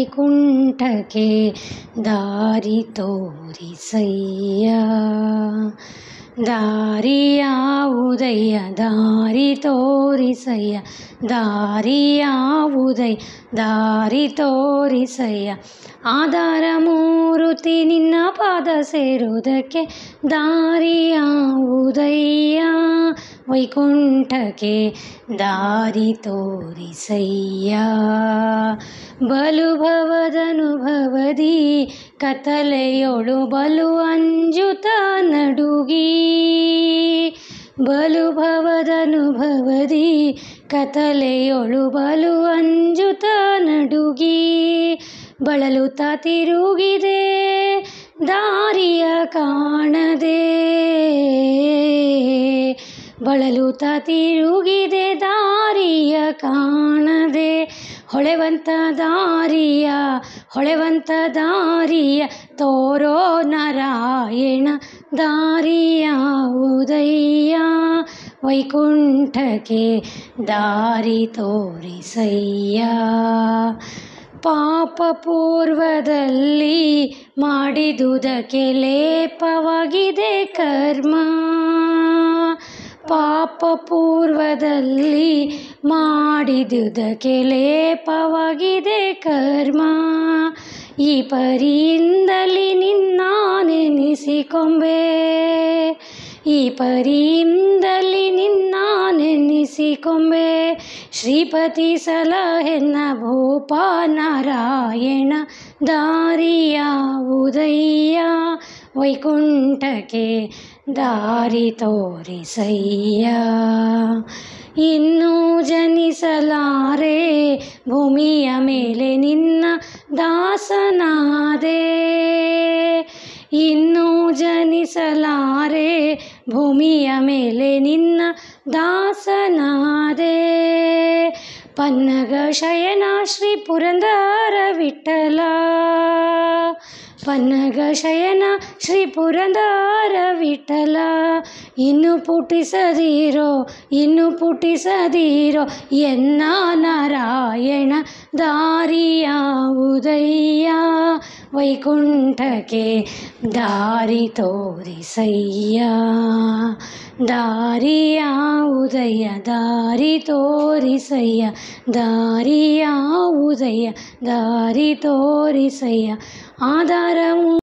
ವೈಕುಂಠಕ್ಕೆ ದಾರಿ ತೋರಿಸಯ್ಯ ದಾರಿಯಾವುದಯ್ಯ ದಾರಿ ತೋರಿಸಯ್ಯ ದಾರಿಯಾವುದಯ್ಯ ದಾರಿ ತೋರಿಸಯ್ಯ ಆಧಾರ ಮೂರುತಿ ನಿನ್ನ ಪಾದ ಸೇರುವುದಕ್ಕೆ ದಾರಿಯಾವುದಯ್ಯ ವೈಕುಂಠಕ್ಕೆ ದಾರಿ ತೋರಿಸಯ್ಯ ಬಲು ಭವದನುಭವದಿ ಕತ್ತಲೆಯೊಳು ಬಲು ಅಂಜುತ ನಡುಗಿ ಬಲು ಭವದನುಭವದಿ ಕತ್ತಲೆಯೊಳು ಬಲು ಅಂಜುತ ನಡುಗಿ ಬಳಲುತ್ತ ತಿರುಗಿದೆ ದಾರಿಯ ಕಾಣದೆ ಬಳಲುತ್ತ ತಿರುಗಿದೆ ದಾರಿಯ ಕಾಣದೆ ಹೊಳೆವಂತ ದಾರಿಯ ಹೊಳೆವಂತ ದಾರಿಯ ತೋರೋ ನಾರಾಯಣ ದಾರಿಯ ಉದಯ್ಯ ವೈಕುಂಠಕ್ಕೆ ದಾರಿ ತೋರಿಸಯ್ಯ ಪಾಪ ಪೂರ್ವದಲ್ಲಿ ಮಾಡಿದುದಕ್ಕೆ ಲೇಪವಾಗಿದೆ ಕರ್ಮ ಪಾಪ ಪೂರ್ವದಲ್ಲಿ ಮಾಡಿದುದಕ್ಕೆ ಲೇಪವಾಗಿದೆ ಕರ್ಮ ಈ ಪರಿಯಿಂದಲಿ ನಿನ್ನ ನೆನೆಸಿಕೊಂಬೆ ಈ ಪರಿಯಿಂದಲಿ ನಿನ್ನ ನೆನೆಸಿಕೊಂಬೆ ಶ್ರೀಪತಿ ಸಲಹೆನ್ನ ಭೂಪ ನಾರಾಯಣ ದಾರಿಯ ಉದಯ್ಯ ವೈಕುಂಠಕ್ಕೆ ದಾರಿ ತೋರಿಸಯ್ಯ ಇನ್ನೂ ಜನಿಸಲಾರೆ ಭೂಮಿಯ ಮೇಲೆ ನಿನ್ನ ದಾಸನಾದೆ ಇನ್ನೂ ಜನಿಸಲಾರೆ ಭೂಮಿಯ ಮೇಲೆ ನಿನ್ನ ದಾಸನಾದೆ ಪನ್ನಗ ಶಯನ ಶ್ರೀ ಪುರಂದರ ವಿಠಲ ಪನ್ನಗ ಶಯನ ಶ್ರೀ ಪುರಂದರ ವಿಠಲ ಇನ್ನು ಪುಟಿಸದಿರೋ ಇನ್ನು ಪುಟಿಸದಿರೋ ಎನ್ನ ನಾರಾಯಣ ದಾರಿಯ ಉದಯ್ಯ ವೈಕುಂಠಕ್ಕೆ ದಾರಿ ತೋರಿಸಯ್ಯ ದಾರಿಯ ಉದಯ ದಾರಿ ತೋರಿಸಯ್ಯ ದಾರಿಯ ಉದಯ ದಾರಿ ತೋರಿಸಯ್ಯ ಆಧಾರವು